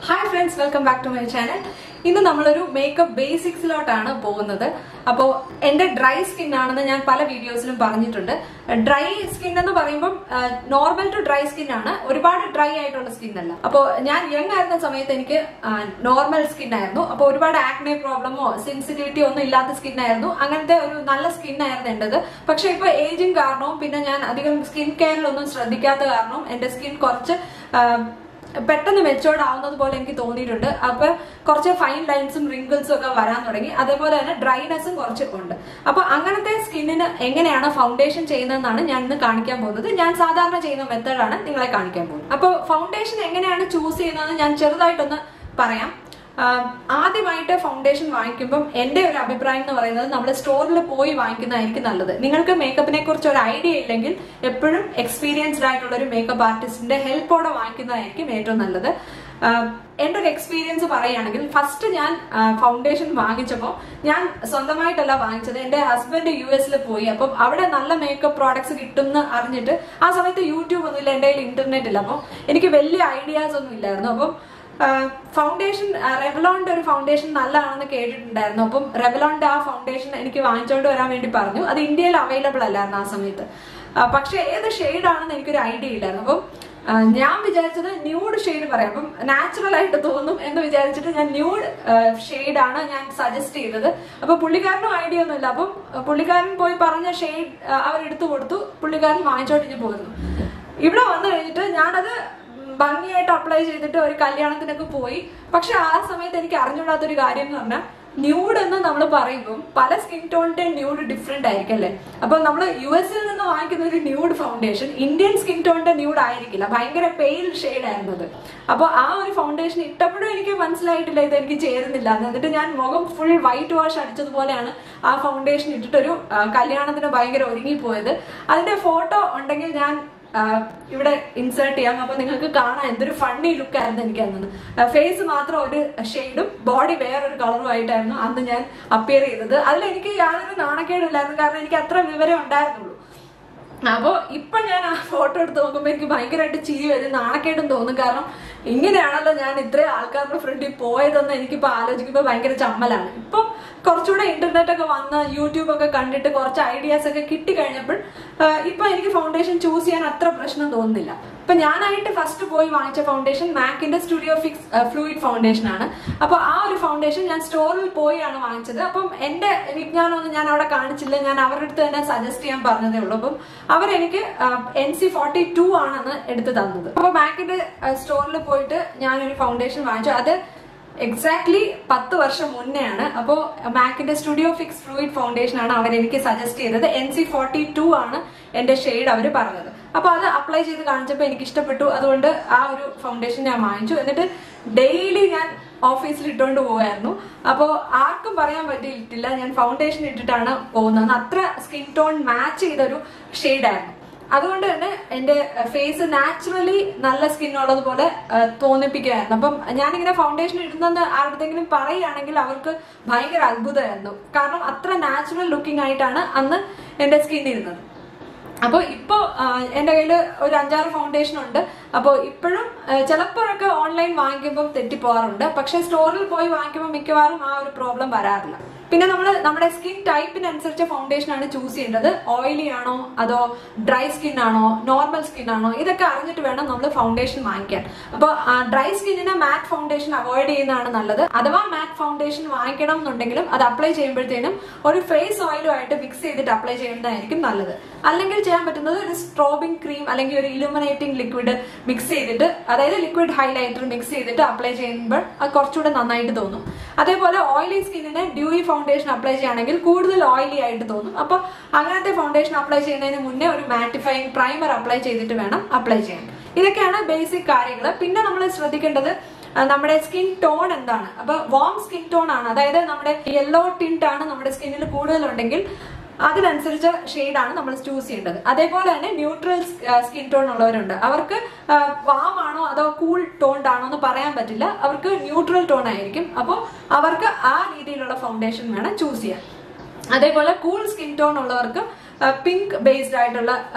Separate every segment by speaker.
Speaker 1: Hi friends welcome back to my channel ഇന്ന് നമ്മളൊരു makeup ബേസിക്സിലോട്ടാണ് പോകുന്നത് അപ്പോൾ എന്റെ ഡ്രൈ സ്കിൻ ആണെന്ന് ഞാൻ പല വീഡിയോസിലും പറഞ്ഞിട്ടുണ്ട് ഡ്രൈ സ്കിൻ എന്ന് പറയുമ്പോൾ നോർമൽ ടു ഡ്രൈ സ്കിൻ ആണ് ഒരുപാട് ഡ്രൈ ആയിട്ടുള്ള സ്കിൻ അല്ല അപ്പോൾ ഞാൻ യങ് ആയിരുന്ന സമയത്ത് എനിക്ക് നോർമൽ സ്കിൻ ആയിരുന്നു അപ്പോൾ ഒരുപാട് ആക്നെ പ്രോബ്ലമോ സെൻസിറ്റിവിറ്റി ഒന്നും ഇല്ലാത്ത സ്കിൻ ആയിരുന്നു അങ്ങനത്തെ ഒരു നല്ല സ്കിൻ ആയിരുന്നു എന്റേത് പക്ഷെ ഇപ്പൊ ഏജിങ് കാരണവും പിന്നെ ഞാൻ അധികം സ്കിൻ കെയറിലൊന്നും ശ്രദ്ധിക്കാത്ത കാരണവും എന്റെ സ്കിൻ കുറച്ച് ആ, പെട്ടെന്ന് മെച്ചോർഡ് ആവുന്നത് പോലെ എനിക്ക് തോന്നിയിട്ടുണ്ട് അപ്പൊ കുറച്ച് ഫൈൻ ലൈൻസും റിങ്കിൾസും ഒക്കെ വരാൻ തുടങ്ങി അതേപോലെ തന്നെ ഡ്രൈനെസ്സും കുറച്ച് ഉണ്ട് അപ്പൊ അങ്ങനത്തെ സ്കിന്നിന് എങ്ങനെയാണ് ഫൗണ്ടേഷൻ ചെയ്യുന്നതെന്നാണ് ഞാൻ ഇന്ന് കാണിക്കാൻ പോകുന്നത് ഞാൻ സാധാരണ ചെയ്യുന്ന മെത്തേഡാണ് നിങ്ങളെ കാണിക്കാൻ പോകുന്നത് അപ്പോൾ ഫൗണ്ടേഷൻ എങ്ങനെയാണ് ചൂസ് ചെയ്യുന്നതെന്ന് ഞാൻ ചെറുതായിട്ടൊന്ന് പറയാം ആഹ് ആദ്യമായിട്ട് ഫൗണ്ടേഷൻ വാങ്ങിക്കുമ്പം എന്റെ ഒരു അഭിപ്രായം എന്ന് പറയുന്നത് നമ്മൾ സ്റ്റോറിൽ പോയി വാങ്ങിക്കുന്നതായിരിക്കും നല്ലത് നിങ്ങൾക്ക് മേക്കപ്പിനെ കുറിച്ച് ഒരു ഐഡിയ ഇല്ലെങ്കിൽ എപ്പോഴും എക്സ്പീരിയൻസ്ഡ് ആയിട്ടുള്ള ഒരു മേക്കപ്പ് ആർട്ടിസ്റ്റിന്റെ ഹെൽപ്പോടെ വാങ്ങിക്കുന്നതായിരിക്കും ഏറ്റവും നല്ലത് ആഹ് എന്റെ ഒരു എക്സ്പീരിയൻസ് പറയുകയാണെങ്കിൽ ഫസ്റ്റ് ഞാൻ ഫൗണ്ടേഷൻ വാങ്ങിച്ചപ്പോൾ ഞാൻ സ്വന്തമായിട്ടല്ല വാങ്ങിച്ചത് എന്റെ ഹസ്ബൻഡ് യു എസിൽ പോയി അപ്പം അവിടെ നല്ല മേക്കപ്പ് പ്രോഡക്ട്സ് കിട്ടുമെന്ന് അറിഞ്ഞിട്ട് ആ സമയത്ത് യൂട്യൂബ് ഒന്നുമില്ല എന്റെ കയ്യിൽ ഇന്റർനെറ്റ് ഇല്ല അപ്പം എനിക്ക് വലിയ ഐഡിയാസ് ഒന്നും ഇല്ലായിരുന്നു അപ്പം ഫൗണ്ടേഷൻ റെവലോണിന്റെ ഒരു ഫൗണ്ടേഷൻ നല്ലതാണെന്ന് കേട്ടിട്ടുണ്ടായിരുന്നു അപ്പം റെവലോണിന്റെ ആ ഫൗണ്ടേഷൻ എനിക്ക് വാങ്ങിച്ചുകൊണ്ട് വരാൻ വേണ്ടി പറഞ്ഞു അത് ഇന്ത്യയിൽ അവൈലബിൾ അല്ലായിരുന്നു ആ സമയത്ത് ആ, പക്ഷെ ഏത് ഷെയ്ഡ് ആണെന്ന് എനിക്കൊരു ഐഡിയ ഇല്ലായിരുന്നു അപ്പം ആ, ഞാൻ വിചാരിച്ചത് ന്യൂഡ് ഷെയ്ഡ് പറയാം അപ്പം നാച്ചുറൽ ആയിട്ട് തോന്നും എന്ന് വിചാരിച്ചിട്ട് ഞാൻ ന്യൂഡ് ഷെയ്ഡ് ആണ് ഞാൻ സജസ്റ്റ് ചെയ്തത് അപ്പൊ പുള്ളിക്കാരനും ഐഡിയ ഒന്നുമില്ല അപ്പം പുള്ളിക്കാരൻ പോയി പറഞ്ഞ ഷെയ്ഡ് അവരെടുത്തു കൊടുത്തു പുള്ളിക്കാരൻ വാങ്ങിച്ചോട്ടിഞ്ഞ് പോയിരുന്നു ഇവിടെ വന്നു കഴിഞ്ഞിട്ട് ഞാനത് ഭംഗിയായിട്ട് അപ്ലൈ ചെയ്തിട്ട് ഒരു കല്യാണത്തിനൊക്കെ പോയി പക്ഷെ ആ സമയത്ത് എനിക്ക് അറിഞ്ഞുകൂടാത്തൊരു കാര്യം എന്ന് പറഞ്ഞാൽ ന്യൂഡ് എന്ന് നമ്മൾ പറയുമ്പോൾ പല സ്കിൻ ടോണിന്റെ ന്യൂഡ് ഡിഫറെന്റ് ആയിരിക്കും അല്ലേ അപ്പൊ നമ്മൾ യു എസിൽ നിന്ന് വാങ്ങിക്കുന്ന ഒരു ന്യൂഡ് ഫൗണ്ടേഷൻ ഇന്ത്യൻ സ്കിൻ ടോണിന്റെ ന്യൂഡ് ആയിരിക്കില്ല ഭയങ്കര പെയിൽ ഷെയ്ഡ് ആയിരുന്നു അത് അപ്പൊ ആ ഒരു ഫൗണ്ടേഷൻ ഇട്ടപ്പോഴും എനിക്ക് മനസ്സിലായിട്ടില്ല ഇത് എനിക്ക് ചേരുന്നില്ല എന്ന്. എന്നിട്ട് ഞാൻ മുഖം ഫുൾ വൈറ്റ് വാഷ് അടിച്ചതുപോലെയാണ് ആ ഫൗണ്ടേഷൻ ഇട്ടിട്ടൊരു ആ, കല്യാണത്തിന് ഭയങ്കര ഒരുങ്ങിപ്പോയത് അതിന്റെ ഫോട്ടോ ഉണ്ടെങ്കിൽ ഞാൻ ആഹ് ഇവിടെ ഇൻസേർട്ട് ചെയ്യാം അപ്പൊ നിങ്ങൾക്ക് കാണാം എന്തൊരു ഫണ്ണി ലുക്ക് ആയിരുന്നു എനിക്ക് അന്ന് ഫേസ് മാത്രം ഒരു ഷെയ്ഡും ബോഡി വേറൊരു കളറും ആയിട്ടായിരുന്നു അന്ന് ഞാൻ അപ്പിയർ ചെയ്തത് അതിൽ എനിക്ക് യാതൊരു നാണക്കേടില്ലായിരുന്നു കാരണം എനിക്ക് അത്ര വിവരം ഉണ്ടായിരുന്നുള്ളൂ അപ്പോ ഇപ്പൊ ഞാൻ ആ ഫോട്ടോ എടുത്ത് നോക്കുമ്പോ എനിക്ക് ഭയങ്കരമായിട്ട് ചിരി വരും നാണക്കേടും തോന്നും കാരണം ഇങ്ങനെയാണല്ലോ ഞാൻ ഇത്രയും ആൾക്കാരുടെ ഫ്രണ്ടിൽ പോയതെന്ന് എനിക്കിപ്പോ ആലോചിക്കുമ്പോ ഭയങ്കര ചമ്മലാണ് ഇപ്പം കുറച്ചുകൂടെ ഇന്റർനെറ്റ് ഒക്കെ വന്ന് യൂട്യൂബ് ഒക്കെ കണ്ടിട്ട് കുറച്ച് ഐഡിയാസ് ഒക്കെ കിട്ടി കഴിഞ്ഞപ്പോൾ ഇപ്പൊ എനിക്ക് ഫൗണ്ടേഷൻ ചൂസ് ചെയ്യാൻ അത്ര പ്രശ്നം തോന്നുന്നില്ല ഇപ്പൊ ഞാനായിട്ട് ഫസ്റ്റ് പോയി വാങ്ങിച്ച ഫൗണ്ടേഷൻ മാക്കിന്റെ സ്റ്റുഡിയോ ഫിക്സ് ഫ്ലൂയിഡ് ഫൗണ്ടേഷൻ ആണ് അപ്പൊ ആ ഒരു ഫൗണ്ടേഷൻ ഞാൻ സ്റ്റോറിൽ പോയാണ് വാങ്ങിച്ചത് അപ്പം എന്റെ വിജ്ഞാനമൊന്നും ഞാൻ അവിടെ കാണിച്ചില്ല ഞാൻ അവരുടെ അടുത്ത് തന്നെ സജസ്റ്റ് ചെയ്യാൻ പറഞ്ഞതേ ഉള്ളൂ അപ്പം അവരെനിക്ക് എൻ സി ഫോർട്ടി ടു ആണെന്ന് എടുത്ത് തന്നത് അപ്പൊ മാക്കിന്റെ സ്റ്റോറിൽ പോയിട്ട് ഞാനൊരു ഫൗണ്ടേഷൻ വാങ്ങിച്ചു അത് എക്സാക്ട്ലി പത്ത് വർഷം മുന്നെയാണ് അപ്പോൾ മാക്കിന്റെ സ്റ്റുഡിയോ ഫിക്സ് ഫ്ലൂയിഡ് ഫൗണ്ടേഷൻ ആണ് അവർ എനിക്ക് സജസ്റ്റ് ചെയ്തത് എൻ സി ഫോർട്ടി ടു ആണ് എന്റെ ഷെയ്ഡ് അവർ പറഞ്ഞത് അപ്പൊ അത് അപ്ലൈ ചെയ്ത് കാണിച്ചപ്പോൾ എനിക്ക് ഇഷ്ടപ്പെട്ടു അതുകൊണ്ട് ആ ഒരു ഫൗണ്ടേഷൻ ഞാൻ വാങ്ങിച്ചു എന്നിട്ട് ഡെയിലി ഞാൻ ഓഫീസിൽ ഇട്ടുകൊണ്ട് പോവായിരുന്നു അപ്പോൾ ആർക്കും പറയാൻ പറ്റിയിട്ടില്ല ഞാൻ ഫൗണ്ടേഷൻ ഇട്ടിട്ടാണ് പോകുന്നത് അത്ര സ്കിൻ ടോൺ മാച്ച് ചെയ്തൊരു ഷെയ്ഡായിരുന്നു അതുകൊണ്ട് തന്നെ എന്റെ ഫേസ് നാച്ചുറലി നല്ല സ്കിൻ ഉള്ളതുപോലെ തോന്നിപ്പിക്കുകയായിരുന്നു അപ്പം ഞാനിങ്ങനെ ഫൗണ്ടേഷൻ ഇടുന്നെന്ന് ആരുടെങ്കിലും പറയുകയാണെങ്കിൽ അവർക്ക് ഭയങ്കര അത്ഭുതമായിരുന്നു കാരണം അത്ര നാച്ചുറൽ ലുക്കിംഗ് ആയിട്ടാണ് അന്ന് എന്റെ സ്കിൻ ഇരുന്നത് അപ്പോൾ ഇപ്പോൾ എൻ്റെ കയ്യിൽ ഒരു അഞ്ചാറ് ഫൗണ്ടേഷൻ ഉണ്ട് അപ്പോൾ ഇപ്പോഴും ചിലപ്പോഴൊക്കെ ഓൺലൈൻ വാങ്ങിക്കുമ്പോൾ തെറ്റിപ്പോകാറുണ്ട് പക്ഷേ സ്റ്റോറിൽ പോയി വാങ്ങിക്കുമ്പോൾ മിക്കവാറും ആ ഒരു പ്രോബ്ലം വരാറില്ല പിന്നെ നമ്മൾ നമ്മുടെ സ്കിൻ ടൈപ്പിനനുസരിച്ച് ഫൗണ്ടേഷൻ ആണ് ചൂസ് ചെയ്യേണ്ടത് ഓയിലി ആണോ അതോ ഡ്രൈ സ്കിൻ ആണോ നോർമൽ സ്കിൻ ആണോ ഇതൊക്കെ അറിഞ്ഞിട്ട് വേണം നമ്മൾ ഫൗണ്ടേഷൻ വാങ്ങിക്കാൻ അപ്പോൾ ഡ്രൈ സ്കിന്നിന് മാറ്റ് ഫൗണ്ടേഷൻ അവോയ്ഡ് ചെയ്യുന്നതാണ് നല്ലത് അഥവാ മാറ്റ് ഫൗണ്ടേഷൻ വാങ്ങിക്കണം എന്നുണ്ടെങ്കിലും അത് അപ്ലൈ ചെയ്യുമ്പോഴത്തേനും ഒരു ഫേസ് ഓയിലുമായിട്ട് മിക്സ് ചെയ്തിട്ട് അപ്ലൈ ചെയ്യുന്നതായിരിക്കും നല്ലത് അല്ലെങ്കിൽ ചെയ്യാൻ പറ്റുന്നത് ഒരു സ്ട്രോബിംഗ് ക്രീം അല്ലെങ്കിൽ ഒരു ഇലുമിനേറ്റിംഗ് ലിക്വിഡ് മിക്സ് ചെയ്തിട്ട് അതായത് ലിക്വിഡ് ഹൈലൈറ്റർ മിക്സ് ചെയ്തിട്ട് അപ്ലൈ ചെയ്യുമ്പോൾ അത് കുറച്ചുകൂടെ നന്നായിട്ട് തോന്നും അതേപോലെ ഓയിലി സ്കിന്നിന് ഡ്യൂയി ഫൗണ്ടേഷൻ അപ്ലൈ ചെയ്യുകയാണെങ്കിൽ കൂടുതൽ ഓയിലി ആയിട്ട് തോന്നും അപ്പൊ അങ്ങനത്തെ ഫൗണ്ടേഷൻ അപ്ലൈ ചെയ്യുന്നതിന് മുന്നേ ഒരു മാറ്റിഫൈങ് പ്രൈമർ അപ്ലൈ ചെയ്തിട്ട് വേണം അപ്ലൈ ചെയ്യാൻ ഇതൊക്കെയാണ് ബേസിക് കാര്യങ്ങൾ പിന്നെ നമ്മൾ ശ്രദ്ധിക്കേണ്ടത് ആ, നമ്മുടെ സ്കിൻ ടോൺ എന്താണ് അപ്പൊ വാം സ്കിൻ ടോൺ ആണ് അതായത് നമ്മുടെ യെല്ലോ ടിന്റ് ആണ് നമ്മുടെ സ്കിന്നിൽ കൂടുതലുണ്ടെങ്കിൽ അതിനനുസരിച്ച ഷെയ്ഡാണ് നമ്മൾ ചൂസ് ചെയ്യേണ്ടത് അതേപോലെ തന്നെ ന്യൂട്രൽ സ്കിൻ ടോൺ ഉള്ളവരുണ്ട് അവർക്ക് വാം ആണോ അതോ കൂൾ ടോൺഡ് ആണോ എന്ന് പറയാൻ പറ്റില്ല അവർക്ക് ന്യൂട്രൽ ടോൺ ആയിരിക്കും അപ്പോൾ അവർക്ക് ആ രീതിയിലുള്ള ഫൗണ്ടേഷൻ വേണം ചൂസ് ചെയ്യാൻ അതേപോലെ കൂൾ സ്കിൻ ടോൺ ഉള്ളവർക്ക് പിങ്ക് ബേസ്ഡ് ആയിട്ടുള്ള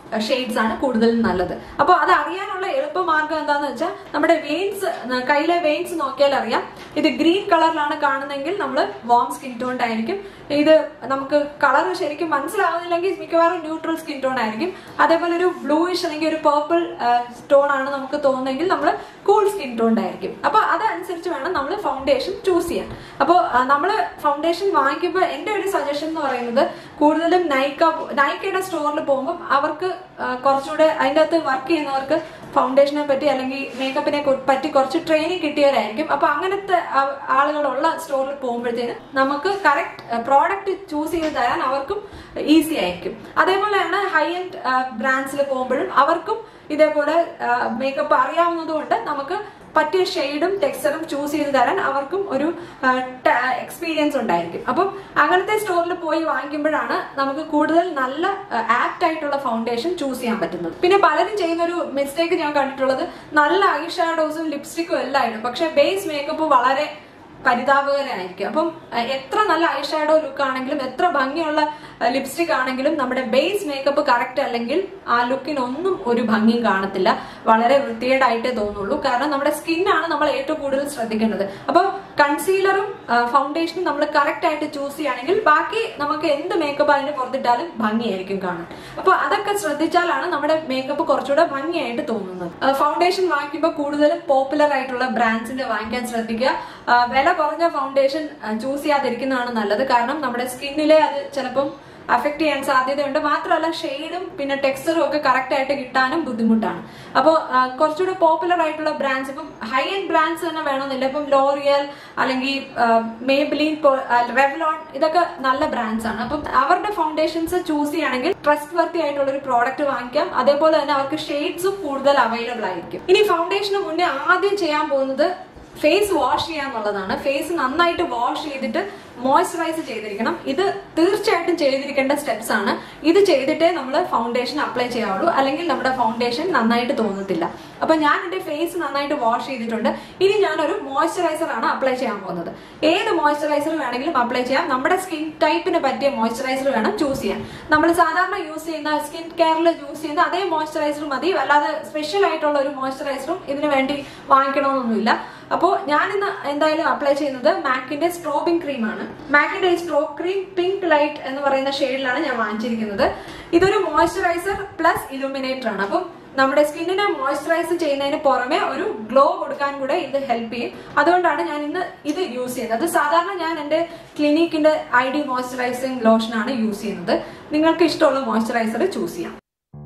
Speaker 1: ഷെയ്ഡ്സ് ആണ് കൂടുതലും നല്ലത് അപ്പോൾ അത് അറിയാനുള്ള എളുപ്പമാർഗം എന്താണെന്ന് വെച്ചാൽ നമ്മുടെ വെയിൻസ് കയ്യിലെ വെയിൻസ് നോക്കിയാൽ അറിയാം ഇത് ഗ്രീൻ കളറിലാണ് കാണുന്നതെങ്കിൽ നമ്മൾ വാം സ്കിൻ ടോൺ ആയിരിക്കും ഇത് നമുക്ക് കളർ ശരിക്കും മനസ്സിലാവുന്നില്ലെങ്കിൽ മിക്കവാറും ന്യൂട്രൽ സ്കിൻ ടോൺ ആയിരിക്കും അതേപോലെ ഒരു ബ്ലൂയിഷ് അല്ലെങ്കിൽ ഒരു പേർപ്പിൾ ടോൺ ആണ് നമുക്ക് തോന്നുന്നെങ്കിൽ നമ്മൾ കൂൾ സ്കിൻ ടോൺ ആയിരിക്കും അപ്പൊ അതനുസരിച്ച് വേണം നമ്മൾ ഫൗണ്ടേഷൻ ചൂസ് ചെയ്യാൻ അപ്പോൾ നമ്മൾ ഫൗണ്ടേഷൻ വാങ്ങിക്കുമ്പോൾ എൻ്റെ ഒരു സജഷൻ എന്ന് പറയുന്നത് കൂടുതലും നൈക്ക നൈക്കയുടെ സ്റ്റോറിൽ പോകുമ്പോൾ അവർക്ക് ആ, കുറച്ചുകൂടെ അതിൻ്റെ അകത്ത് വർക്ക് ചെയ്യുന്നവർക്ക് ഫൗണ്ടേഷനെ പറ്റി അല്ലെങ്കിൽ മേക്കപ്പിനെ കു- പറ്റി കുറച്ച് ട്രെയിനിങ് കിട്ടിയവരായിരിക്കും അപ്പൊ അങ്ങനത്തെ ആ- ആളുകളുള്ള സ്റ്റോറിൽ പോകുമ്പോഴത്തേന് നമുക്ക് കറക്റ്റ് പ്രോഡക്റ്റ് ചൂസ് ചെയ്ത് തരാൻ അവർക്കും ഈസി ആയിരിക്കും അതേപോലെയാണ് ഹൈ എൻഡ് ബ്രാൻഡ്സിൽ പോകുമ്പോഴും അവർക്കും ഇതേപോലെ മേക്കപ്പ് അറിയാവുന്നതുകൊണ്ട് നമുക്ക് പറ്റിയ ഷെയ്ഡും ടെക്സ്ചറും ചൂസ് ചെയ്ത് തരാൻ അവർക്കും ഒരു എക്സ്പീരിയൻസ് ഉണ്ടായിരിക്കും അപ്പം അങ്ങനത്തെ സ്റ്റോറിൽ പോയി വാങ്ങിക്കുമ്പോഴാണ് നമുക്ക് കൂടുതൽ നല്ല ആപ്റ്റ് ആയിട്ടുള്ള ഫൗണ്ടേഷൻ ചൂസ് ചെയ്യാൻ പറ്റുന്നത് പിന്നെ പലരും ചെയ്യുന്ന ഒരു മിസ്റ്റേക്ക് ഞാൻ കണ്ടിട്ടുള്ളത് നല്ല ഐ ഷാഡോസും ലിപ്സ്റ്റിക്കും എല്ലാം ഇടും പക്ഷെ ബേസ് മേക്കപ്പ് വളരെ പരിതാപകരമായിരിക്കും അപ്പം അഹ് എത്ര നല്ല ഐ ഷാഡോ ലുക്ക് ആണെങ്കിലും എത്ര ഭംഗിയുള്ള ലിപ്സ്റ്റിക് ആണെങ്കിലും നമ്മുടെ ബേസ് മേക്കപ്പ് കറക്റ്റ് അല്ലെങ്കിൽ ആ ലുക്കിനൊന്നും ഒരു ഭംഗിയും കാണത്തില്ല വളരെ വൃത്തികേടായിട്ടേ തോന്നുള്ളൂ കാരണം നമ്മുടെ സ്കിന്നാണ് നമ്മൾ ഏറ്റവും കൂടുതൽ ശ്രദ്ധിക്കേണ്ടത് അപ്പോൾ കൺസീലറും ഫൗണ്ടേഷനും നമ്മൾ കറക്റ്റ് ആയിട്ട് ചൂസ് ചെയ്യുകയാണെങ്കിൽ ബാക്കി നമുക്ക് എന്ത് മേക്കപ്പ് അതിന് പുറത്തിട്ടാലും ഭംഗിയായിരിക്കും കാണാൻ അപ്പോൾ അതൊക്കെ ശ്രദ്ധിച്ചാലാണ് നമ്മുടെ മേക്കപ്പ് കുറച്ചുകൂടെ ഭംഗിയായിട്ട് തോന്നുന്നത് ഫൗണ്ടേഷൻ വാങ്ങിക്കുമ്പോൾ കൂടുതലും പോപ്പുലർ ആയിട്ടുള്ള ബ്രാൻഡ്സിന്റെ വാങ്ങിക്കാൻ ശ്രദ്ധിക്കുക ആ, വില കുറഞ്ഞ ഫൗണ്ടേഷൻ ചൂസ് ചെയ്യാതിരിക്കുന്നതാണ് നല്ലത് കാരണം നമ്മുടെ സ്കിന്നിലെ അത് ചിലപ്പം അഫക്ട് ചെയ്യാൻ സാധ്യതയുണ്ട് മാത്രമല്ല ഷെയ്ഡും പിന്നെ ടെക്സ്ചറും ഒക്കെ കറക്റ്റ് ആയിട്ട് കിട്ടാനും ബുദ്ധിമുട്ടാണ് അപ്പോൾ കുറച്ചുകൂടെ പോപ്പുലർ ആയിട്ടുള്ള ബ്രാൻഡ്സ് ഇപ്പം ഹൈ എൻഡ് ബ്രാൻഡ്സ് തന്നെ വേണമെന്നില്ല ഇപ്പം ലോറിയൽ അല്ലെങ്കിൽ മേബിലിൻ റെവലോൺ ഇതൊക്കെ നല്ല ബ്രാൻഡ്സ് ആണ് അപ്പം അവരുടെ ഫൗണ്ടേഷൻസ് ചൂസ് ചെയ്യുകയാണെങ്കിൽ ട്രസ്റ്റ് വർത്തി ആയിട്ടുള്ള ഒരു പ്രോഡക്റ്റ് വാങ്ങിക്കാം അതേപോലെ തന്നെ അവർക്ക് ഷെയ്ഡ്സും കൂടുതൽ അവൈലബിൾ ആയിരിക്കും ഇനി ഫൗണ്ടേഷന് മുന്നേ ആദ്യം ചെയ്യാൻ പോകുന്നത് ഫേസ് വാഷ് ചെയ്യാന്നുള്ളതാണ് ഫേസ് നന്നായിട്ട് വാഷ് ചെയ്തിട്ട് മോയ്സ്ചറൈസ് ചെയ്തിരിക്കണം ഇത് തീർച്ചയായിട്ടും ചെയ്തിരിക്കേണ്ട സ്റ്റെപ്സ് ആണ് ഇത് ചെയ്തിട്ടേ നമ്മൾ ഫൗണ്ടേഷൻ അപ്ലൈ ചെയ്യാവുള്ളൂ അല്ലെങ്കിൽ നമ്മുടെ ഫൗണ്ടേഷൻ നന്നായിട്ട് തോന്നത്തില്ല അപ്പൊ ഞാൻ എന്റെ ഫേസ് നന്നായിട്ട് വാഷ് ചെയ്തിട്ടുണ്ട് ഇനി ഞാനൊരു മോയ്സ്ചറൈസർ ആണ് അപ്ലൈ ചെയ്യാൻ പോകുന്നത് ഏത് മോയ്സ്ചറൈസർ വേണമെങ്കിലും അപ്ലൈ ചെയ്യാം നമ്മുടെ സ്കിൻ ടൈപ്പിന് പറ്റിയ മോയ്സ്ചറൈസർ വേണം ചൂസ് ചെയ്യാൻ നമ്മൾ സാധാരണ യൂസ് ചെയ്യുന്ന സ്കിൻ കെയറിൽ യൂസ് ചെയ്യുന്ന അതേ മോയ്സ്ചറൈസർ മതി അല്ലാതെ സ്പെഷ്യൽ ആയിട്ടുള്ള ഒരു മോയ്സ്ചറൈസറും ഇതിനു വേണ്ടി വാങ്ങിക്കണമെന്നൊന്നുമില്ല അപ്പോൾ ഞാനിന്ന് എന്തായാലും അപ്ലൈ ചെയ്യുന്നത് മാക്കിന്റെ സ്ട്രോബിംഗ് ക്രീമാണ് മാക്കിന്റെ ഈ സ്ട്രോ ക്രീം പിങ്ക് ലൈറ്റ് എന്ന് പറയുന്ന ഷെയ്ഡിലാണ് ഞാൻ വാങ്ങിച്ചിരിക്കുന്നത് ഇതൊരു മോയ്സ്ചറൈസർ പ്ലസ് ഇലുമിനേറ്റർ ആണ് അപ്പം നമ്മുടെ സ്കിന്നിനെ മോയ്സ്ചറൈസ് ചെയ്യുന്നതിന് പുറമെ ഒരു ഗ്ലോ കൊടുക്കാൻ കൂടെ ഇത് ഹെൽപ്പ് ചെയ്യും അതുകൊണ്ടാണ് ഞാൻ ഇന്ന് ഇത് യൂസ് ചെയ്യുന്നത് സാധാരണ ഞാൻ എന്റെ ക്ലിനിക്കിന്റെ ഐ ഡി മോയ്സ്ചറൈസിങ് ലോഷനാണ് യൂസ് ചെയ്യുന്നത് നിങ്ങൾക്ക് ഇഷ്ടമുള്ള മോയ്സ്ചറൈസർ ചൂസ് ചെയ്യാം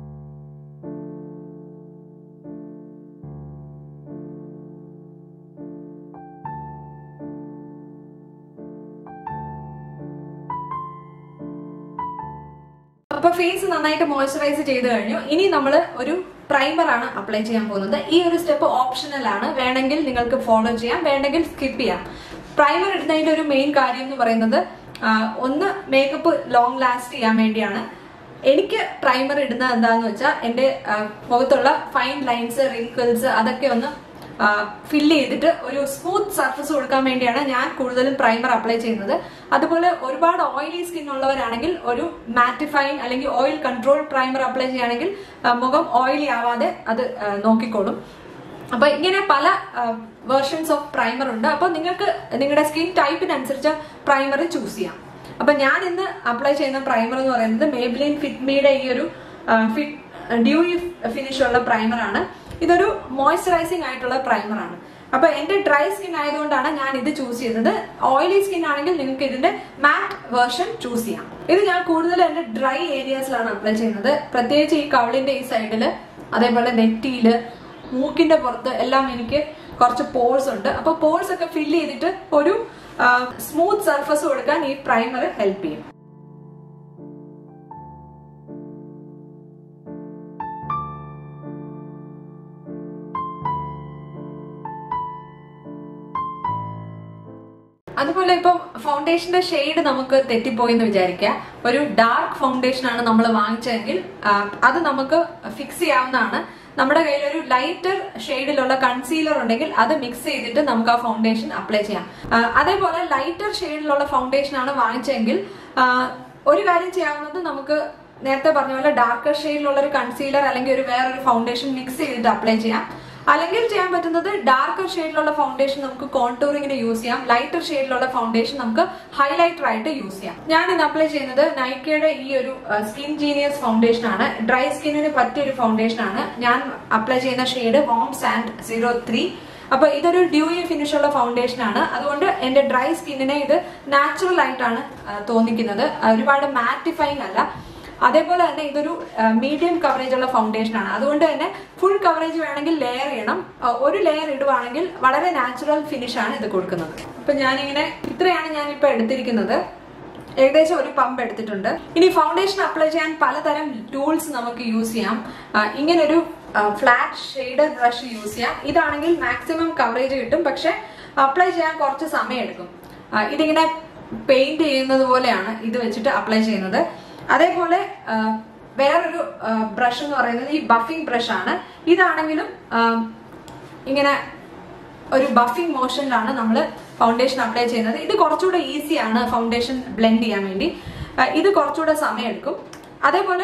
Speaker 1: അപ്പൊ ഫേസ് നന്നായിട്ട് മോയ്സ്ചറൈസ് ചെയ്ത് കഴിഞ്ഞു ഇനി നമ്മൾ ഒരു പ്രൈമർ ആണ് അപ്ലൈ ചെയ്യാൻ പോകുന്നത് ഈ ഒരു സ്റ്റെപ്പ് ഓപ്ഷണൽ ആണ് വേണമെങ്കിൽ നിങ്ങൾക്ക് ഫോളോ ചെയ്യാം വേണമെങ്കിൽ സ്കിപ്പ് ചെയ്യാം പ്രൈമർ ഇടുന്നതിന്റെ ഒരു മെയിൻ കാര്യം എന്ന് പറയുന്നത് ആ, ഒന്ന് മേക്കപ്പ് ലോങ് ലാസ്റ്റ് ചെയ്യാൻ വേണ്ടിയാണ് എനിക്ക് പ്രൈമർ ഇടുന്നത് എന്താന്ന് വെച്ചാൽ എന്റെ ആ, മുഖത്തുള്ള ഫൈൻ ലൈൻസ് റിങ്കിൾസ് അതൊക്കെ ഒന്ന് ഫില്ല് ചെയ്തിട്ട് ഒരു സ്മൂത്ത് സർഫസ് കൊടുക്കാൻ വേണ്ടിയാണ് ഞാൻ കൂടുതലും പ്രൈമർ അപ്ലൈ ചെയ്യുന്നത് അതുപോലെ ഒരുപാട് ഓയിലി സ്കിൻ ഉള്ളവരാണെങ്കിൽ ഒരു മാറ്റിഫൈങ് അല്ലെങ്കിൽ ഓയിൽ കൺട്രോൾ പ്രൈമർ അപ്ലൈ ചെയ്യുകയാണെങ്കിൽ ആ, മുഖം ഓയിലി ആവാതെ അത് ആ, നോക്കിക്കോളും അപ്പൊ ഇങ്ങനെ പല വേർഷൻസ് ഓഫ് പ്രൈമർ ഉണ്ട് അപ്പൊ നിങ്ങൾക്ക് നിങ്ങളുടെ സ്കിൻ ടൈപ്പിനനുസരിച്ച് പ്രൈമർ ചൂസ് ചെയ്യാം അപ്പൊ ഞാൻ ഇന്ന് അപ്ലൈ ചെയ്യുന്ന പ്രൈമർ എന്ന് പറയുന്നത് മേബ്ലിൻ ഫിറ്റ്മിയുടെ ഈ ഒരു ഫിറ്റ് ഡ്യൂയി ഫിനിഷ് ഉള്ള പ്രൈമർ ആണ് ഇതൊരു മോയ്സ്ചറൈസിങ് ആയിട്ടുള്ള പ്രൈമർ ആണ് അപ്പൊ എന്റെ ഡ്രൈ സ്കിൻ ആയതുകൊണ്ടാണ് ഞാൻ ഇത് ചൂസ് ചെയ്തത് ഓയിലി സ്കിൻ ആണെങ്കിൽ നിങ്ങൾക്ക് ഇതിന്റെ മാറ്റ് വേർഷൻ ചൂസ് ചെയ്യാം ഇത് ഞാൻ കൂടുതൽ എന്റെ ഡ്രൈ ഏരിയാസിലാണ് അപ്ലൈ ചെയ്യുന്നത് പ്രത്യേകിച്ച് ഈ കവിളിന്റെ ഈ സൈഡില് അതേപോലെ നെറ്റിയില് മൂക്കിന്റെ പുറത്ത് എല്ലാം എനിക്ക് കുറച്ച് പോൾസ് ഉണ്ട് അപ്പൊ പോൾസ് ഒക്കെ ഫില്ല് ചെയ്തിട്ട് ഒരു സ്മൂത്ത് സർഫസ് കൊടുക്കാൻ ഈ പ്രൈമർ ഹെൽപ്പ് ചെയ്യും അതുപോലെ ഇപ്പം ഫൗണ്ടേഷന്റെ ഷെയ്ഡ് നമുക്ക് തെറ്റിപ്പോയി എന്ന് വിചാരിക്കുക ഒരു ഡാർക്ക് ഫൗണ്ടേഷൻ ആണ് നമ്മൾ വാങ്ങിച്ചതെങ്കിൽ ആ, അത് നമുക്ക് ഫിക്സ് ചെയ്യാവുന്നതാണ് നമ്മുടെ കയ്യിൽ ഒരു ലൈറ്റർ ഷെയ്ഡിലുള്ള കൺസീലർ ഉണ്ടെങ്കിൽ അത് മിക്സ് ചെയ്തിട്ട് നമുക്ക് ആ ഫൗണ്ടേഷൻ അപ്ലൈ ചെയ്യാം ആ, അതേപോലെ ലൈറ്റർ ഷെയ്ഡിലുള്ള ഫൗണ്ടേഷൻ ആണ് വാങ്ങിച്ചെങ്കിൽ ആ, ഒരു കാര്യം ചെയ്യാവുന്നത് നമുക്ക് നേരത്തെ പറഞ്ഞ പോലെ ഡാർക്കർ ഷെയ്ഡിലുള്ള ഒരു കൺസീലർ അല്ലെങ്കിൽ ഒരു വേറൊരു ഫൗണ്ടേഷൻ മിക്സ് ചെയ്തിട്ട് അപ്ലൈ ചെയ്യാം അല്ലെങ്കിൽ ചെയ്യാൻ പറ്റുന്നത് ഡാർക്കർ ഷെയ്ഡിലുള്ള ഫൗണ്ടേഷൻ നമുക്ക് കോൺടൂറിങ്ങിന് യൂസ് ചെയ്യാം ലൈറ്റർ ഷെയ്ഡിലുള്ള ഫൗണ്ടേഷൻ നമുക്ക് ഹൈലൈറ്റർ ആയിട്ട് യൂസ് ചെയ്യാം ഞാൻ ഇന്ന് അപ്ലൈ ചെയ്യുന്നത് നൈക്കയുടെ ഈ ഒരു സ്കിൻ ജീനിയസ് ഫൗണ്ടേഷൻ ആണ് ഡ്രൈ സ്കിന്നിന് പറ്റിയ ഒരു ഫൗണ്ടേഷൻ ആണ് ഞാൻ അപ്ലൈ ചെയ്യുന്ന shade warm sand zero three അപ്പൊ ഇതൊരു ഡ്യൂയി ഫിനിഷ് ഉള്ള ഫൗണ്ടേഷൻ ആണ് അതുകൊണ്ട് എന്റെ ഡ്രൈ സ്കിന്നിനെ ഇത് നാച്ചുറൽ ആയിട്ടാണ് ആ, തോന്നിക്കുന്നത് ഒരുപാട് മാറ്റിഫൈങ് അല്ല അതേപോലെ തന്നെ ഇതൊരു മീഡിയം കവറേജ് ഉള്ള ഫൗണ്ടേഷൻ ആണ് അതുകൊണ്ട് തന്നെ ഫുൾ കവറേജ് വേണമെങ്കിൽ ലെയർ ചെയ്യണം ആ, ഒരു ലെയർ ഇടുവാണെങ്കിൽ വളരെ നാച്ചുറൽ ഫിനിഷ് ആണ് ഇത് കൊടുക്കുന്നത് അപ്പൊ ഞാനിങ്ങനെ ഇത്രയാണ് ഞാൻ ഇപ്പൊ എടുത്തിരിക്കുന്നത് ഏകദേശം ഒരു പമ്പ് എടുത്തിട്ടുണ്ട് ഇനി ഫൗണ്ടേഷൻ അപ്ലൈ ചെയ്യാൻ പലതരം ടൂൾസ് നമുക്ക് യൂസ് ചെയ്യാം ആ, ഇങ്ങനൊരു ഫ്ലാറ്റ് ഷെയ്ഡർ ബ്രഷ് യൂസ് ചെയ്യാം ഇതാണെങ്കിൽ മാക്സിമം കവറേജ് കിട്ടും പക്ഷെ അപ്ലൈ ചെയ്യാൻ കുറച്ച് സമയം എടുക്കും ആ, ഇതിങ്ങനെ പെയിന്റ് ചെയ്യുന്നത് പോലെയാണ് ഇത് വെച്ചിട്ട് അപ്ലൈ ചെയ്യുന്നത് അതേപോലെ ആ, വേറൊരു ബ്രഷ് എന്ന് പറയുന്നത് ഈ ബഫിംഗ് ബ്രഷ് ആണ് ഇതാണെങ്കിലും ആ, ഇങ്ങനെ ഒരു ബഫിംഗ് മോഷനിലാണ് നമ്മൾ ഫൗണ്ടേഷൻ അപ്ലൈ ചെയ്യുന്നത് ഇത് കുറച്ചുകൂടെ ഈസിയാണ് ഫൗണ്ടേഷൻ ബ്ലെൻഡ് ചെയ്യാൻ വേണ്ടി ആ, ഇത് കുറച്ചുകൂടെ സമയം എടുക്കും അതേപോലെ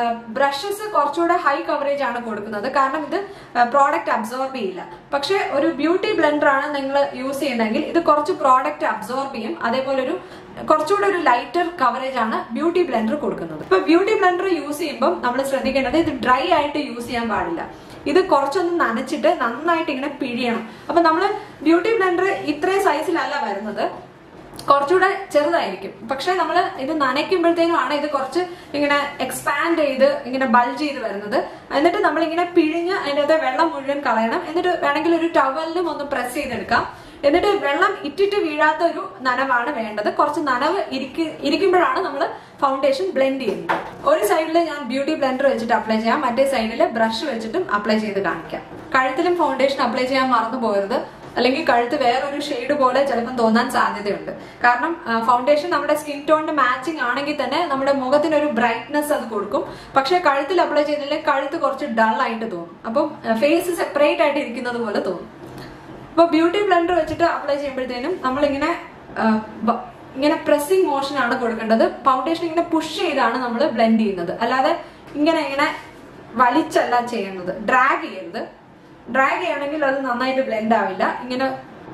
Speaker 1: ബ്രഷസ് കുറച്ചുകൂടെ ഹൈ കവറേജ് ആണ് കൊടുക്കുന്നത് കാരണം ഇത് പ്രോഡക്റ്റ് അബ്സോർബ് ചെയ്യില്ല പക്ഷെ ഒരു ബ്യൂട്ടി ബ്ലെൻഡർ ആണ് നിങ്ങൾ യൂസ് ചെയ്യുന്നതെങ്കിൽ ഇത് കുറച്ച് പ്രോഡക്റ്റ് അബ്സോർബ് ചെയ്യും അതേപോലെ ഒരു കുറച്ചുകൂടെ ഒരു ലൈറ്റർ കവറേജ് ആണ് ബ്യൂട്ടി ബ്ലെൻഡർ കൊടുക്കുന്നത് ഇപ്പൊ ബ്യൂട്ടി ബ്ലെൻഡർ യൂസ് ചെയ്യുമ്പോൾ നമ്മൾ ശ്രദ്ധിക്കേണ്ടത് ഇത് ഡ്രൈ ആയിട്ട് യൂസ് ചെയ്യാൻ പാടില്ല ഇത് കുറച്ചൊന്ന് നനച്ചിട്ട് നന്നായിട്ട് ഇങ്ങനെ പിഴിയണം അപ്പൊ നമ്മള് ബ്യൂട്ടി ബ്ലെൻഡർ ഇത്രയും സൈസിലല്ല വരുന്നത് കുറച്ചുകൂടെ ചെറുതായിരിക്കും പക്ഷെ നമ്മൾ ഇത് നനയ്ക്കുമ്പോഴത്തേനും ആണ് ഇത് കുറച്ച് ഇങ്ങനെ എക്സ്പാൻഡ് ചെയ്ത് ഇങ്ങനെ ബൾജ് ചെയ്ത് വരുന്നത് എന്നിട്ട് നമ്മൾ ഇങ്ങനെ പിഴിഞ്ഞ് അതിൻ്റെ അകത്തെ വെള്ളം മുഴുവൻ കളയണം എന്നിട്ട് വേണമെങ്കിൽ ഒരു ടവലിലും ഒന്ന് പ്രസ് ചെയ്തെടുക്കാം എന്നിട്ട് വെള്ളം ഇറ്റിട്ട് വീഴാത്ത ഒരു നനവാണ് വേണ്ടത് കുറച്ച് നനവ് ഇരിക്ക് ഇരിക്കുമ്പോഴാണ് നമ്മൾ ഫൗണ്ടേഷൻ ബ്ലെൻഡ് ചെയ്യുന്നത് ഒരു സൈഡിൽ ഞാൻ ബ്യൂട്ടി ബ്ലെൻഡർ വെച്ചിട്ട് അപ്ലൈ ചെയ്യാം മറ്റേ സൈഡിൽ ബ്രഷ് വെച്ചിട്ടും അപ്ലൈ ചെയ്ത് കാണിക്കാം കഴുത്തിലും ഫൗണ്ടേഷൻ അപ്ലൈ ചെയ്യാൻ മറന്നു പോകരുത് അല്ലെങ്കിൽ കഴുത്ത് വേറൊരു ഷെയ്ഡ് പോലെ ചിലപ്പം തോന്നാൻ സാധ്യതയുണ്ട് കാരണം ഫൗണ്ടേഷൻ നമ്മുടെ സ്കിൻ ടോണിന് മാച്ചിങ് ആണെങ്കിൽ തന്നെ നമ്മുടെ മുഖത്തിന് ഒരു ബ്രൈറ്റ്നെസ് അത് കൊടുക്കും പക്ഷെ കഴുത്തിൽ അപ്ലൈ ചെയ്തില്ലെങ്കിൽ കഴുത്ത് കുറച്ച് ഡൾ ആയിട്ട് തോന്നും അപ്പം ഫേസ് സെപ്പറേറ്റ് ആയിട്ട് ഇരിക്കുന്നത് പോലെ തോന്നും അപ്പൊ ബ്യൂട്ടി ബ്ലെൻഡർ വെച്ചിട്ട് അപ്ലൈ ചെയ്യുമ്പോഴത്തേനും നമ്മളിങ്ങനെ ആ, ബ- ഇങ്ങനെ പ്രസ്സിംഗ് മോഷൻ ആണ് കൊടുക്കേണ്ടത് ഫൗണ്ടേഷൻ ഇങ്ങനെ പുഷ് ചെയ്താണ് നമ്മൾ ബ്ലെൻഡ് ചെയ്യുന്നത് അല്ലാതെ ഇങ്ങനെ ഇങ്ങനെ വലിച്ചല്ല ചെയ്യേണ്ടത് ഡ്രാഗ് ചെയ്യരുത് ഡ്രാഗ് ചെയ്യണമെങ്കിൽ അത് നന്നായിട്ട് ബ്ലെൻഡ് ആവില്ല ഇങ്ങനെ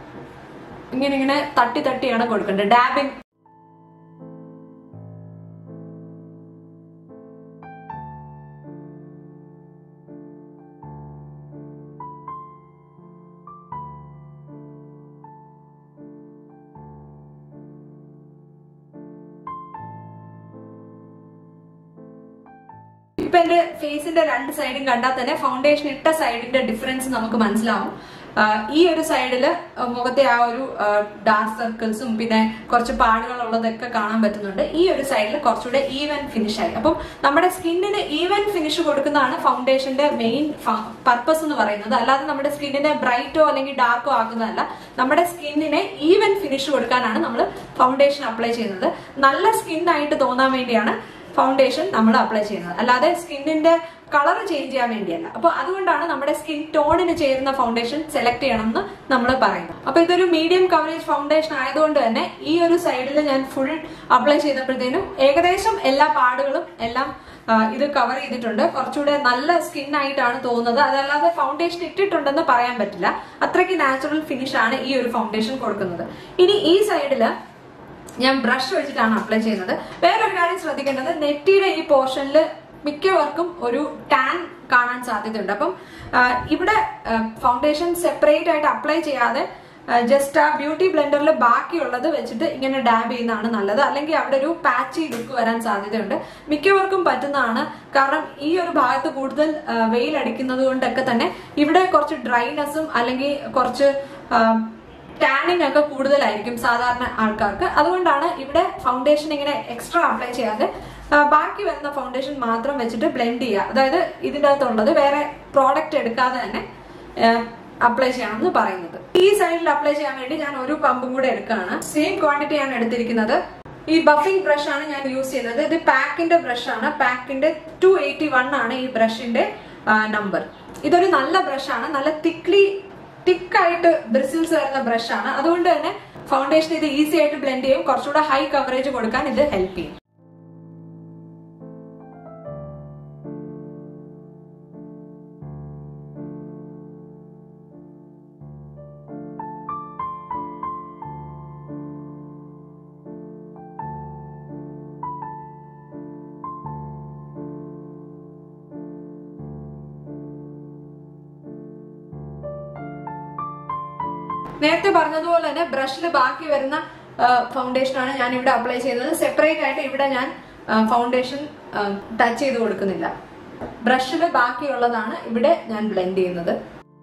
Speaker 1: ഇങ്ങനെ ഇങ്ങനെ തട്ടി തട്ടിയാണ് കൊടുക്കേണ്ടത് ഡാബിങ് ഇപ്പൊ എന്റെ ഫേസിന്റെ രണ്ട് സൈഡും കണ്ടാൽ തന്നെ ഫൗണ്ടേഷൻ ഇട്ട സൈഡിന്റെ ഡിഫറൻസ് നമുക്ക് മനസ്സിലാവും ആ, ഈ ഒരു സൈഡില് മുഖത്തെ ആ ഒരു ഡാർക്ക് സർക്കിൾസും പിന്നെ കുറച്ച് പാടുകൾ ഉള്ളതൊക്കെ കാണാൻ പറ്റുന്നുണ്ട് ഈ ഒരു സൈഡിൽ കുറച്ചുകൂടെ ഈവൻ ഫിനിഷ് ആയി അപ്പം നമ്മുടെ സ്കിന്നിന് ഈവൻ ഫിനിഷ് കൊടുക്കുന്നതാണ് ഫൗണ്ടേഷന്റെ മെയിൻ പർപ്പസ് എന്ന് പറയുന്നത് അല്ലാതെ നമ്മുടെ സ്കിന്നിനെ ബ്രൈറ്റോ അല്ലെങ്കിൽ ഡാർക്കോ ആക്കുന്നതല്ല നമ്മുടെ സ്കിന്നിനെ ഈവൻ ഫിനിഷ് കൊടുക്കാനാണ് നമ്മൾ ഫൗണ്ടേഷൻ അപ്ലൈ ചെയ്യുന്നത് നല്ല സ്കിൻ ആയിട്ട് തോന്നാൻ വേണ്ടിയാണ് ഫൗണ്ടേഷൻ നമ്മൾ അപ്ലൈ ചെയ്യുന്നത് അല്ലാതെ സ്കിന്നിന്റെ കളർ ചേഞ്ച് ചെയ്യാൻ വേണ്ടിയല്ല അപ്പൊ അതുകൊണ്ടാണ് നമ്മുടെ സ്കിൻ ടോണിന് ചേരുന്ന ഫൗണ്ടേഷൻ സെലക്ട് ചെയ്യണം എന്ന് നമ്മൾ പറയുന്നത് അപ്പൊ ഇതൊരു മീഡിയം കവറേജ് ഫൗണ്ടേഷൻ ആയതുകൊണ്ട് തന്നെ ഈ ഒരു സൈഡിൽ ഞാൻ ഫുൾ അപ്ലൈ ചെയ്തപ്പോഴത്തേനും ഏകദേശം എല്ലാ പാടുകളും എല്ലാം ആ, ഇത് കവർ ചെയ്തിട്ടുണ്ട് കുറച്ചുകൂടെ നല്ല സ്കിൻ ആയിട്ടാണ് തോന്നുന്നത് അതല്ലാതെ ഫൗണ്ടേഷൻ ഇട്ടിട്ടുണ്ടെന്ന് പറയാൻ പറ്റില്ല അത്രയ്ക്ക് നാച്ചുറൽ ഫിനിഷ് ആണ് ഈ ഒരു ഫൗണ്ടേഷൻ കൊടുക്കുന്നത് ഇനി ഈ സൈഡില് ഞാൻ ബ്രഷ് വെച്ചിട്ടാണ് അപ്ലൈ ചെയ്യുന്നത് വേറൊരു കാര്യം ശ്രദ്ധിക്കേണ്ടത് നെറ്റിയുടെ ഈ പോർഷനിൽ മിക്കവർക്കും ഒരു ടാൻ കാണാൻ സാധ്യതയുണ്ട് അപ്പം ആ, ഇവിടെ ഫൗണ്ടേഷൻ സെപ്പറേറ്റ് ആയിട്ട് അപ്ലൈ ചെയ്യാതെ ജസ്റ്റ് ആ ബ്യൂട്ടി ബ്ലെൻഡറിൽ ബാക്കിയുള്ളത് വെച്ചിട്ട് ഇങ്ങനെ ഡാബ് ചെയ്യുന്നതാണ് നല്ലത് അല്ലെങ്കിൽ അവിടെ ഒരു പാച്ചി ലുക്ക് വരാൻ സാധ്യതയുണ്ട് മിക്കവർക്കും പറ്റുന്നതാണ് കാരണം ഈ ഒരു ഭാഗത്ത് കൂടുതൽ ആ, വെയിൽ അടിക്കുന്നത് കൊണ്ടൊക്കെ തന്നെ ഇവിടെ കുറച്ച് ഡ്രൈനെസ്സും അല്ലെങ്കിൽ കുറച്ച് ആ, ടാനിങ് ഒക്കെ കൂടുതലായിരിക്കും സാധാരണ ആൾക്കാർക്ക് അതുകൊണ്ടാണ് ഇവിടെ ഫൗണ്ടേഷൻ ഇങ്ങനെ എക്സ്ട്രാ അപ്ലൈ ചെയ്യാതെ ആ, ബാക്കി വരുന്ന ഫൗണ്ടേഷൻ മാത്രം വെച്ചിട്ട് ബ്ലെൻഡ് ചെയ്യുക അതായത് ഇതിൻ്റെ അകത്തുള്ളത് വേറെ പ്രോഡക്റ്റ് എടുക്കാതെ തന്നെ അപ്ലൈ ചെയ്യണം എന്ന് പറയുന്നത് ഈ സൈഡിൽ അപ്ലൈ ചെയ്യാൻ വേണ്ടി ഞാൻ ഒരു പമ്പും കൂടെ എടുക്കുകയാണ് സെയിം ക്വാണ്ടിറ്റി ആണ് എടുത്തിരിക്കുന്നത് ഈ ബഫിംഗ് ബ്രഷ് ആണ് ഞാൻ യൂസ് ചെയ്യുന്നത് ഇത് പാക്കിന്റെ ബ്രഷ് ആണ് പാക്കിന്റെ ടു എയ്റ്റി വൺ ആണ് ഈ ബ്രഷിന്റെ നമ്പർ ഇതൊരു നല്ല ബ്രഷ് ആണ് നല്ല തിക്ലി തിക്കായിട്ട് ബ്രിസിൽസ് വരുന്ന ബ്രഷ് ആണ് അതുകൊണ്ട് തന്നെ ഫൗണ്ടേഷൻ ഇത് ഈസി ആയിട്ട് ബ്ലെൻഡ് ചെയ്യും കുറച്ചുകൂടെ ഹൈ കവറേജ് കൊടുക്കാൻ ഇത് ഹെൽപ്പ് ചെയ്യും നേരത്തെ പറഞ്ഞതുപോലെ തന്നെ ബ്രഷിൽ ബാക്കി വരുന്ന ഫൗണ്ടേഷനാണ് ഞാൻ ഇവിടെ അപ്ലൈ ചെയ്യുന്നത് സെപ്പറേറ്റ് ആയിട്ട് ഇവിടെ ഞാൻ ഫൗണ്ടേഷൻ ടച്ച് ചെയ്ത് കൊടുക്കുന്നില്ല ബ്രഷിൽ ബാക്കിയുള്ളതാണ് ഇവിടെ ഞാൻ ബ്ലെൻഡ് ചെയ്യുന്നത്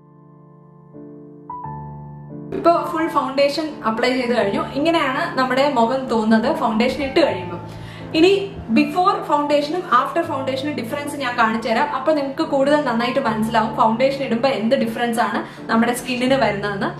Speaker 1: ഇപ്പോൾ ഫുൾ ഫൗണ്ടേഷൻ അപ്ലൈ ചെയ്ത് കഴിഞ്ഞു ഇങ്ങനെയാണ് നമ്മുടെ മുഖം തോന്നുന്നത് ഫൗണ്ടേഷൻ ഇട്ട് കഴിയുമ്പോൾ ഇനി ബിഫോർ ഫൗണ്ടേഷനും ആഫ്റ്റർ ഫൗണ്ടേഷനും ഡിഫറൻസ് ഞാൻ കാണിച്ചു തരാം അപ്പൊ നിങ്ങൾക്ക് കൂടുതൽ നന്നായിട്ട് മനസ്സിലാവും ഫൗണ്ടേഷൻ ഇടുമ്പോൾ എന്ത് ഡിഫറൻസ് ആണ് നമ്മുടെ സ്കിന്നിന് വരുന്നതെന്ന്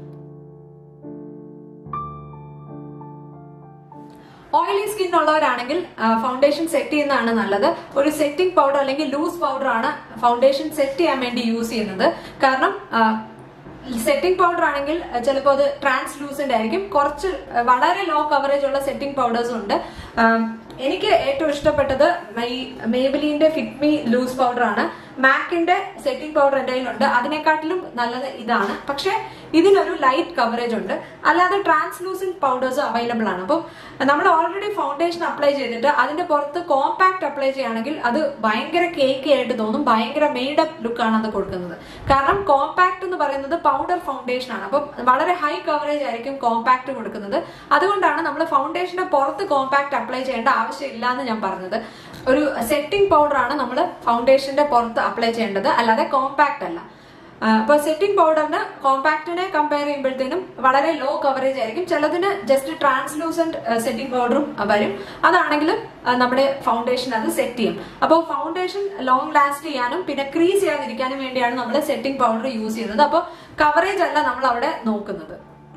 Speaker 1: ഓയിലി സ്കിൻ ഉള്ളവരാണെങ്കിൽ ഫൗണ്ടേഷൻ സെറ്റ് ചെയ്യുന്നതാണ് നല്ലത് ഒരു സെറ്റിംഗ് പൗഡർ അല്ലെങ്കിൽ ലൂസ് പൗഡർ ആണ് ഫൗണ്ടേഷൻ സെറ്റ് ചെയ്യാൻ വേണ്ടി യൂസ് ചെയ്യുന്നത് കാരണം സെറ്റിംഗ് പൗഡർ ആണെങ്കിൽ ചിലപ്പോൾ അത് ട്രാൻസ്ലൂസന്റ് ആയിരിക്കും കുറച്ച് വളരെ ലോ കവറേജ് ഉള്ള സെറ്റിംഗ് പൗഡേഴ്സും ഉണ്ട് എനിക്ക് ഏറ്റവും ഇഷ്ടപ്പെട്ടത് ഈ മേബിലിന്റെ ഫിറ്റ്മി ലൂസ് പൗഡർ ആണ് മാക്കിന്റെ സെറ്റിംഗ് പൗഡർ എൻ്റെ കയ്യിലുണ്ട് അതിനെക്കാട്ടിലും നല്ലത് ഇതാണ് പക്ഷെ ഇതിനൊരു ലൈറ്റ് കവറേജ് ഉണ്ട് അല്ലാതെ ട്രാൻസ്ലൂസന്റ് പൗഡേഴ്സ് അവൈലബിൾ ആണ് അപ്പം നമ്മൾ ഓൾറെഡി ഫൗണ്ടേഷൻ അപ്ലൈ ചെയ്തിട്ട് അതിന്റെ പുറത്ത് കോമ്പാക്ട് അപ്ലൈ ചെയ്യുകയാണെങ്കിൽ അത് ഭയങ്കര കേക്കി ആയിട്ട് തോന്നും ഭയങ്കര മെയ്ഡപ്പ് ലുക്കാണ് അത് കൊടുക്കുന്നത് കാരണം കോമ്പാക്ട് എന്ന് പറയുന്നത് പൗഡർ ഫൗണ്ടേഷൻ ആണ് അപ്പം വളരെ ഹൈ കവറേജ് ആയിരിക്കും കോമ്പാക്ട് കൊടുക്കുന്നത് അതുകൊണ്ടാണ് നമ്മൾ ഫൗണ്ടേഷന്റെ പുറത്ത് കോമ്പാക്ട് അപ്ലൈ ചെയ്യേണ്ട ആവശ്യമില്ല എന്ന് ഞാൻ പറഞ്ഞത് ഒരു സെറ്റിംഗ് പൗഡർ ആണ് നമ്മൾ ഫൗണ്ടേഷന്റെ പുറത്ത് അപ്ലൈ ചെയ്യേണ്ടത് അല്ലാതെ കോമ്പാക്ട് അല്ല അപ്പോൾ സെറ്റിംഗ് പൗഡറിന് കോമ്പാക്റ്റിനെ കമ്പയർ ചെയ്യുമ്പോഴത്തേനും വളരെ ലോ കവറേജ് ആയിരിക്കും ചിലതിന് ജസ്റ്റ് ട്രാൻസ്ലൂസന്റ് സെറ്റിംഗ് പൗഡറും വരും അതാണെങ്കിലും നമ്മുടെ ഫൗണ്ടേഷൻ അത് സെറ്റ് ചെയ്യും അപ്പോൾ ഫൗണ്ടേഷൻ ലോങ് ലാസ്റ്റ് ചെയ്യാനും പിന്നെ ക്രീസ് ചെയ്യാതിരിക്കാനും വേണ്ടിയാണ് നമ്മൾ സെറ്റിംഗ് പൗഡർ യൂസ് ചെയ്യുന്നത് അപ്പോൾ കവറേജ് അല്ല നമ്മൾ അവിടെ നോക്കുന്നത്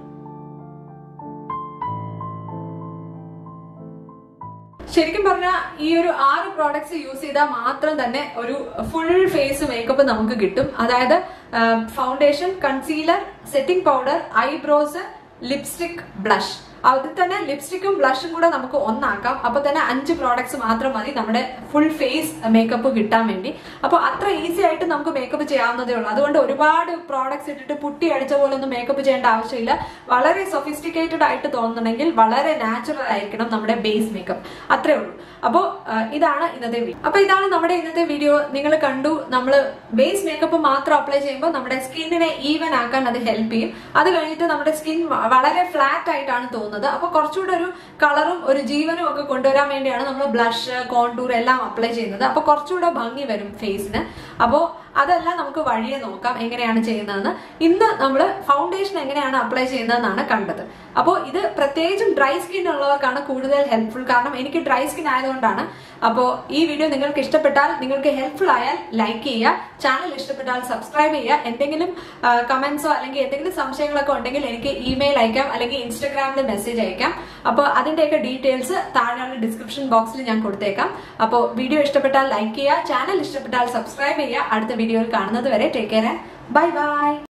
Speaker 1: ശരിക്കും പറഞ്ഞാൽ ഈ ഒരു ആറ് പ്രോഡക്ട്സ് യൂസ് ചെയ്താൽ മാത്രം തന്നെ ഒരു ഫുൾ ഫേസ് മേക്കപ്പ് നമുക്ക് കിട്ടും അതായത് foundation concealer setting powder eyebrows lipstick blush അതിൽ തന്നെ ലിപ്സ്റ്റിക്കും ബ്ലഷും കൂടെ നമുക്ക് ഒന്നാക്കാം അപ്പൊ തന്നെ അഞ്ച് പ്രോഡക്ട്സ് മാത്രം മതി നമ്മുടെ ഫുൾ ഫേസ് മേക്കപ്പ് കിട്ടാൻ വേണ്ടി അപ്പോൾ അത്ര ഈസി ആയിട്ട് നമുക്ക് മേക്കപ്പ് ചെയ്യാവുന്നതേ ഉള്ളൂ അതുകൊണ്ട് ഒരുപാട് പ്രോഡക്ട്സ് ഇട്ടിട്ട് പുട്ടി അടിച്ച പോലെ ഒന്നും മേക്കപ്പ് ചെയ്യേണ്ട ആവശ്യമില്ല വളരെ സൊഫിസ്റ്റിക്കേറ്റഡ് ആയിട്ട് തോന്നണമെങ്കിൽ വളരെ നാച്ചുറൽ ആയിരിക്കണം നമ്മുടെ ബേസ് മേക്കപ്പ് അത്രേ ഉള്ളൂ അപ്പോൾ ഇതാണ് ഇന്നത്തെ വീഡിയോ അപ്പൊ ഇതാണ് നമ്മുടെ ഇന്നത്തെ വീഡിയോ നിങ്ങൾ കണ്ടു നമ്മൾ ബേസ് മേക്കപ്പ് മാത്രം അപ്ലൈ ചെയ്യുമ്പോൾ നമ്മുടെ സ്കിന്നിനെ ഈവൻ ആക്കാൻ അത് ഹെൽപ്പ് ചെയ്യും അത് കഴിഞ്ഞിട്ട് നമ്മുടെ സ്കിൻ വളരെ ഫ്ലാറ്റ് ആയിട്ടാണ് തോന്നുന്നത് അപ്പൊ കുറച്ചുകൂടെ ഒരു കളറും ഒരു ജീവനും ഒക്കെ കൊണ്ടുവരാൻ വേണ്ടിയാണ് നമ്മൾ ബ്ലഷ് കോണ്ടൂർ എല്ലാം അപ്ലൈ ചെയ്യുന്നത് അപ്പൊ കുറച്ചുകൂടെ ഭംഗി വരും ഫേസിന് അപ്പോൾ അതെല്ലാം നമുക്ക് വഴിയെ നോക്കാം എങ്ങനെയാണ് ചെയ്യുന്നതെന്ന് ഇന്ന് നമ്മൾ ഫൗണ്ടേഷൻ എങ്ങനെയാണ് അപ്ലൈ ചെയ്യുന്നതെന്നാണ് കണ്ടത് അപ്പോൾ ഇത് പ്രത്യേകിച്ചും ഡ്രൈ സ്കിൻ ഉള്ളവർക്കാണ് കൂടുതൽ ഹെൽപ്ഫുൾ കാരണം എനിക്ക് ഡ്രൈ സ്കിൻ ആയതുകൊണ്ടാണ് അപ്പോൾ ഈ വീഡിയോ നിങ്ങൾക്ക് ഇഷ്ടപ്പെട്ടാൽ നിങ്ങൾക്ക് ഹെൽപ്ഫുൾ ആയാൽ ലൈക്ക് ചെയ്യുക ചാനൽ ഇഷ്ടപ്പെട്ടാൽ സബ്സ്ക്രൈബ് ചെയ്യുക എന്തെങ്കിലും കമന്റ്സോ അല്ലെങ്കിൽ എന്തെങ്കിലും സംശയങ്ങളൊക്കെ ഉണ്ടെങ്കിൽ എനിക്ക് ഇമെയിൽ അയക്കാം അല്ലെങ്കിൽ ഇൻസ്റ്റഗ്രാമിൽ മെസ്സേജ് അയക്കാം അപ്പോൾ അതിന്റെയൊക്കെ ഡീറ്റെയിൽസ് താഴെയുള്ള ഡിസ്ക്രിപ്ഷൻ ബോക്സിൽ ഞാൻ കൊടുത്തേക്കാം അപ്പോൾ വീഡിയോ ഇഷ്ടപ്പെട്ടാൽ ലൈക്ക് ചെയ്യുക ചാനൽ ഇഷ്ടപ്പെട്ടാൽ സബ്സ്ക്രൈബ് ചെയ്യുക അടുത്ത വീഡിയോയിൽ കാണുന്നത് വരെ ടേക്ക് കെയർ ബൈ ബൈ